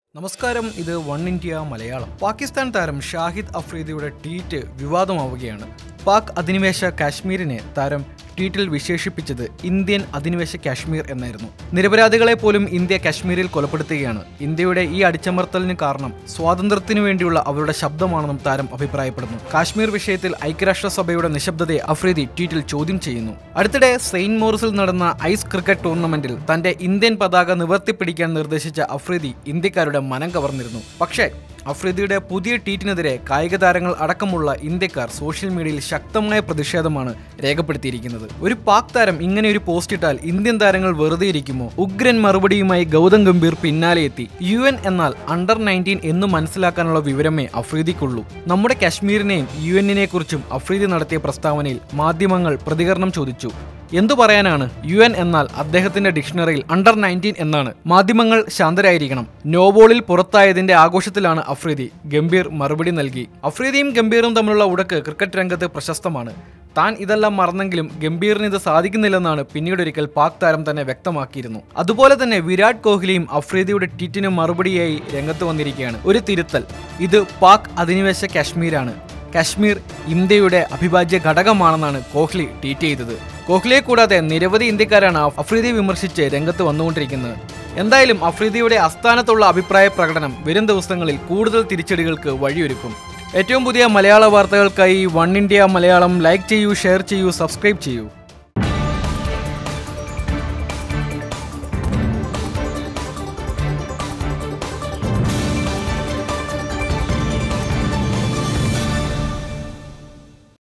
നമസ്കാരം ഇത് one India Malayalam Pakistan താരം ഷാഹിദ് അഫ്രീദിയുടെ ട്വീറ്റ് വിവാദമാവുകയാണ് പാക് അധിനിവേശ കാശ്മീരിനെ താരം ട്വീറ്റിൽ വിശേഷിപ്പിച്ചത് ഇന്ത്യൻ അധിനിവേശ കാശ്മീർ എന്നായിരുന്നു നിരപരാധികളെ പോലും ഇന്ത്യ കാശ്മീരിൽ കൊലപ്പെടുത്തുകയാണ് ഇന്ത്യയുടെ ഈ അടിച്ചമർത്തലിന് കാരണം സ്വാതന്ത്ര്യത്തിനു വേണ്ടിയുള്ള അവരുടെ ശബ്ദമാണെന്നും താരം അഭിപ്രായപ്പെടുന്നു കാശ്മീർ വിഷയത്തിൽ ഐക്യരാഷ്ട്രസഭയുടെ നിശബ്ദതയെ അഫ്രീദി ട്വീറ്റിൽ ചോദ്യം ചെയ്യുന്നു അടുത്തിടെ സെയിന്റ് മോറിസിൽ നടന്ന ഐസ് ക്രിക്കറ്റ് ടൂർണമെന്റിൽ തന്റെ ഇന്ത്യൻ പതാക നിവർത്തിപ്പിടിക്കാൻ നിർദ്ദേശിച്ച അഫ്രീദി ഇന്ത്യക്കാരുടെ മനം കവർന്നിരുന്നു പക്ഷേ അഫ്രീദിയുടെ പുതിയ ട്വീറ്റിനെതിരെ കായിക താരങ്ങൾ അടക്കമുള്ള ഇന്ത്യക്കാർ സോഷ്യൽ മീഡിയയിൽ ശക്തമായ പ്രതിഷേധമാണ് രേഖപ്പെടുത്തിയിരിക്കുന്നത് ഒരു പാക് താരം ഇങ്ങനെ ഒരു പോസ്റ്റ് ഇട്ടാൽ ഇന്ത്യൻ താരങ്ങൾ വെറുതെ ഇരിക്കുമോ ഉഗ്രൻ മറുപടിയുമായി ഗൗതം ഗംഭീർ പിന്നാലെ എത്തി യു എൻ എന്നാൽ അണ്ടർ നയൻറ്റീൻ എന്ന് മനസ്സിലാക്കാനുള്ള വിവരമേ അഫ്രീദിക്കുള്ളൂ നമ്മുടെ കാശ്മീരിനെയും യു എന്നിനെ കുറിച്ചും അഫ്രീദി നടത്തിയ പ്രസ്താവനയിൽ മാധ്യമങ്ങൾ പ്രതികരണം ചോദിച്ചു എന്തു പറയാനാണ് യു എൻ എന്നാൽ അദ്ദേഹത്തിന്റെ ഡിക്ഷണറിയിൽ അണ്ടർ നയൻറ്റീൻ എന്നാണ് മാധ്യമങ്ങൾ ശാന്തരായിരിക്കണം നോബോളിൽ പുറത്തായതിന്റെ ആഘോഷത്തിലാണ് അഫ്രീദി ഗംഭീർ മറുപടി നൽകി അഫ്രീദിയും ഗംഭീറും തമ്മിലുള്ള ഉടക്ക് ക്രിക്കറ്റ് രംഗത്ത് പ്രശസ്തമാണ് താൻ ഇതെല്ലാം മറന്നെങ്കിലും ഗംഭീറിന് ഇത് സാധിക്കുന്നില്ലെന്നാണ് പിന്നീടൊരിക്കൽ പാക് താരം തന്നെ വ്യക്തമാക്കിയിരുന്നു അതുപോലെ തന്നെ വിരാട് കോഹ്ലിയും അഫ്രീദിയുടെ ട്വീറ്റിന് മറുപടിയായി രംഗത്ത് വന്നിരിക്കുകയാണ് ഒരു തിരുത്തൽ ഇത് പാക് അധിനിവേശ കാശ്മീരാണ് കാശ്മീർ ഇന്ത്യയുടെ അവിഭാജ്യ ഘടകമാണെന്നാണ് കോഹ്ലി ട്വീറ്റ് ചെയ്തത് കോഹ്ലിയെ കൂടാതെ നിരവധി ഇന്ത്യക്കാരാണ് അഫ്രീദിയെ വിമർശിച്ച് രംഗത്ത് വന്നുകൊണ്ടിരിക്കുന്നത് എന്തായാലും അഫ്രീദിയുടെ അസ്ഥാനത്തുള്ള അഭിപ്രായ പ്രകടനം വരും ദിവസങ്ങളിൽ കൂടുതൽ തിരിച്ചടികൾക്ക് വഴിയൊരുക്കും ഏറ്റവും പുതിയ മലയാള വാർത്തകൾക്കായി വൺ ഇന്ത്യ മലയാളം ലൈക്ക് ചെയ്യൂ ഷെയർ ചെയ്യൂ സബ്സ്ക്രൈബ് ചെയ്യൂ